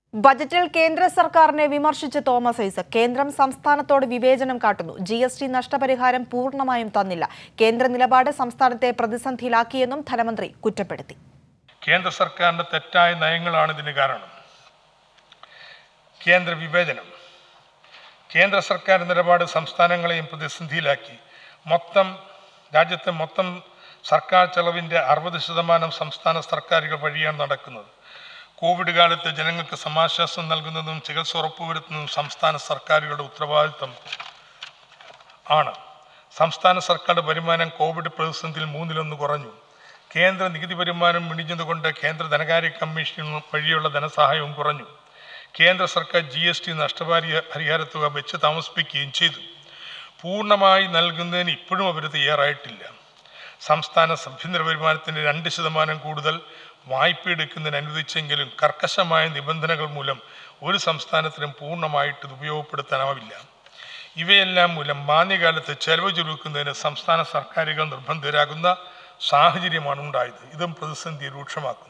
ബജറ്റിൽ കേന്ദ്ര സർക്കാരിനെ വിമർശിച്ച് തോമസ് ഐസക് കേന്ദ്രം സംസ്ഥാനത്തോട് വിവേചനം കാട്ടുന്നു ജി എസ് ടി നഷ്ടപരിഹാരം പൂർണ്ണമായും തന്നില്ല കേന്ദ്ര നിലപാട് സംസ്ഥാനത്തെ പ്രതിസന്ധിയിലാക്കിയെന്നും ധനമന്ത്രി കുറ്റപ്പെടുത്തി കേന്ദ്ര സർക്കാരിൻ്റെ തെറ്റായ നയങ്ങളാണ് ഇതിന് കാരണം കേന്ദ്ര വിവേചനം കേന്ദ്ര സർക്കാർ നിലപാട് സംസ്ഥാനങ്ങളെയും പ്രതിസന്ധിയിലാക്കി മൊത്തം രാജ്യത്തെ മൊത്തം സർക്കാർ ചെലവിൻ്റെ അറുപത് ശതമാനം സംസ്ഥാന സർക്കാരുകൾ വഴിയാണ് നടക്കുന്നത് കോവിഡ് കാലത്ത് ജനങ്ങൾക്ക് സമാശ്വാസം നൽകുന്നതും ചികിത്സ ഉറപ്പുവരുത്തുന്നതും സംസ്ഥാന സർക്കാരുകളുടെ ഉത്തരവാദിത്തം ആണ് സംസ്ഥാന സർക്കാരുടെ വരുമാനം കോവിഡ് പ്രതിസന്ധിയിൽ മൂന്നിലൊന്ന് കുറഞ്ഞു കേന്ദ്ര നികുതി വരുമാനം ഇടിഞ്ഞതുകൊണ്ട് കേന്ദ്ര ധനകാര്യ കമ്മീഷൻ വഴിയുള്ള ധനസഹായവും കുറഞ്ഞു കേന്ദ്ര സർക്കാർ ജി എസ് ടി നഷ്ടപരിഹ പരിഹാര തുക വെച്ച് താമസിപ്പിക്കുകയും ചെയ്തു പൂർണ്ണമായി നൽകുന്നതിന് ഇപ്പോഴും അവർ തയ്യാറായിട്ടില്ല സംസ്ഥാന ആഭ്യന്തര വരുമാനത്തിൻ്റെ രണ്ട് ശതമാനം കൂടുതൽ വായ്പ എടുക്കുന്നതിന് അനുവദിച്ചെങ്കിലും കർക്കശമായ നിബന്ധനകൾ മൂലം ഒരു സംസ്ഥാനത്തിനും പൂർണ്ണമായിട്ട് ഇത് ഉപയോഗപ്പെടുത്താനാവില്ല ഇവയെല്ലാം മൂലം മാന്യകാലത്ത് ചെലവ് ചുരുക്കുന്നതിന് സംസ്ഥാന സർക്കാരുകൾ നിർബന്ധിതരാകുന്ന സാഹചര്യമാണ് ഉണ്ടായത് ഇതും പ്രതിസന്ധി രൂക്ഷമാക്കുന്നു